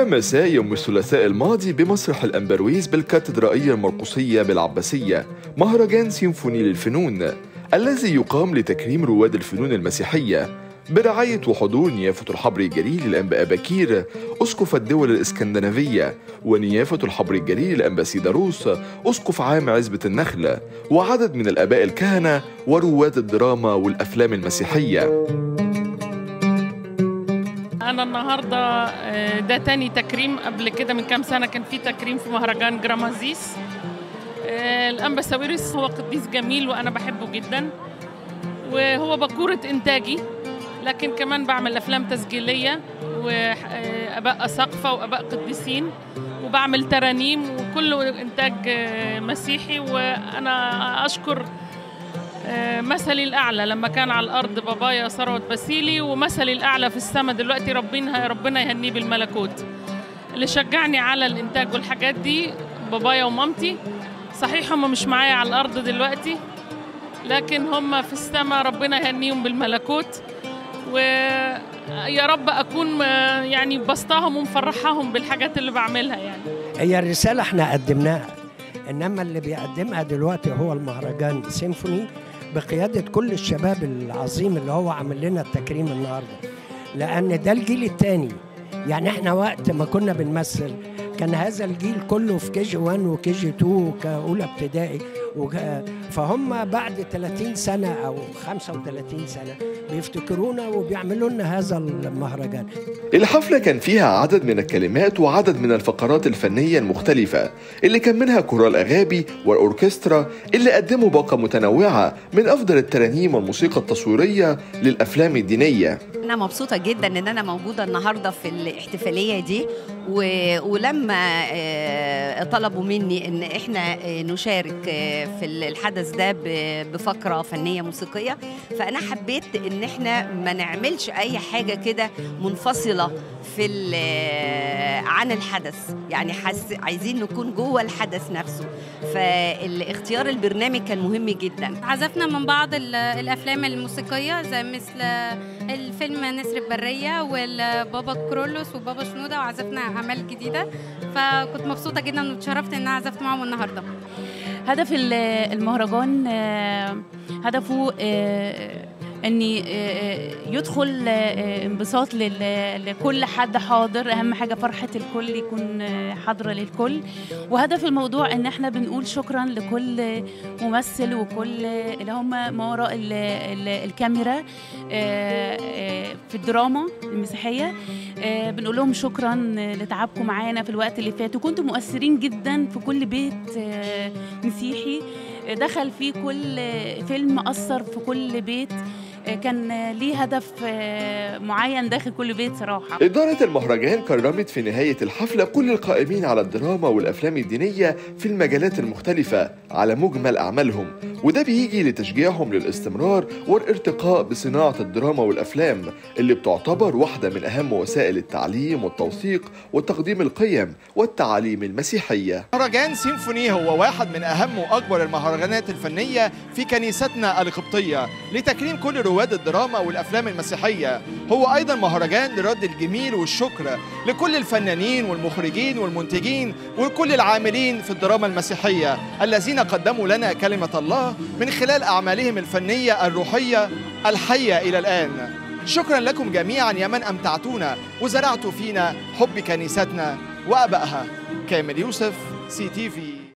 مساء يوم الثلاثاء الماضي بمسرح الأمبرويز بالكاتدرائية المرقسية بالعباسية مهرجان سيمفوني للفنون الذي يقام لتكريم رواد الفنون المسيحية برعاية وحضور نيافة الحبر الجليل الأنبا بكير أسقف الدول الإسكندنافية ونيافة الحبر الجليل الأنبا سيداروس أسقف عام عزبة النخلة وعدد من الآباء الكهنة ورواد الدراما والأفلام المسيحية أنا النهاردة آه، ده تاني تكريم قبل كده من كام سنة كان في تكريم في مهرجان جرامازيس آه، الأنبا ساويرس هو قديس جميل وأنا بحبه جدا وهو بكورة إنتاجي لكن كمان بعمل أفلام تسجيلية وآباء أساقفة وآباء قديسين وبعمل ترانيم وكله إنتاج آه، مسيحي وأنا أشكر آه، مثلي الأعلى لما كان على الأرض بابايا ثروت باسيلي ومثلي الأعلى في السماء دلوقتي ربنا ربنا يهنيه بالملكوت اللي شجعني على الإنتاج والحاجات دي بابايا ومامتي صحيح هم مش معايا على الأرض دلوقتي لكن هم في السماء ربنا يهنيهم بالملكوت ويا رب أكون آه، يعني بسطاهم ومفرحاهم بالحاجات اللي بعملها يعني هي الرسالة احنا قدمناها انما اللي بيقدمها دلوقتي هو المهرجان سيمفوني بقيادة كل الشباب العظيم اللي هو عامل لنا التكريم النهارده لأن ده الجيل التاني يعني احنا وقت ما كنا بنمثل كان هذا الجيل كله في كي جي 1 وكي جي 2 وكأولى ابتدائي وك- فهم بعد 30 سنة أو 35 سنة بيفتكرونا وبيعملوا لنا هذا المهرجان الحفلة كان فيها عدد من الكلمات وعدد من الفقرات الفنية المختلفة اللي كان منها كورال أغابي والأوركسترا اللي قدموا باقة متنوعة من أفضل الترانيم والموسيقى التصويرية للأفلام الدينية أنا مبسوطة جدا إن أنا موجودة النهاردة في الاحتفالية دي و... ولما آه، طلبوا مني إن إحنا آه، نشارك آه، في الحدث ده ب- بفقرة فنية موسيقية فأنا حبيت إن إحنا ما نعملش أي حاجة كده منفصلة في ال- آه، عن الحدث يعني حس... عايزين نكون جوه الحدث نفسه فالاختيار البرنامج كان مهم جدا عزفنا من بعض ال- الافلام الموسيقيه زي مثل الفيلم نسر البريه والبابا كرولوس وبابا شنوده وعزفنا اعمال جديده فكنت مبسوطه جدا واتشرفت ان انا عزفت معاهم النهارده هدف ال- المهرجان آه، هدفه آه، ان آه، يدخل آه، انبساط لل- لكل حد حاضر اهم حاجه فرحه الكل يكون آه، حاضره للكل وهدف الموضوع ان احنا بنقول شكرا لكل ممثل وكل اللي هم ما وراء ال- ال- الكاميرا آه، آه، في الدراما المسيحيه آه، بنقول لهم شكرا لتعبكم معانا في الوقت اللي فات وكنتم مؤثرين جدا في كل بيت آه، مسيحي دخل فيه كل فيلم أثر في كل بيت كان ليه هدف معين داخل كل بيت صراحة إدارة المهرجان كرمت في نهاية الحفلة كل القائمين على الدراما والأفلام الدينية في المجالات المختلفة على مجمل أعمالهم وده بيجي لتشجيعهم للاستمرار والارتقاء بصناعة الدراما والأفلام اللي بتعتبر واحدة من أهم وسائل التعليم والتوثيق وتقديم القيم والتعاليم المسيحية مهرجان سيمفوني هو واحد من أهم وأكبر المهرجانات الفنية في كنيستنا القبطية لتكريم كل رواد الدراما والأفلام المسيحية هو أيضا مهرجان لرد الجميل والشكر لكل الفنانين والمخرجين والمنتجين وكل العاملين في الدراما المسيحية الذين قدموا لنا كلمة الله من خلال أعمالهم الفنية الروحية الحية إلى الآن شكرا لكم جميعا يا من أمتعتونا وزرعتوا فينا حب كنيستنا وأبائها كامل يوسف سي تي في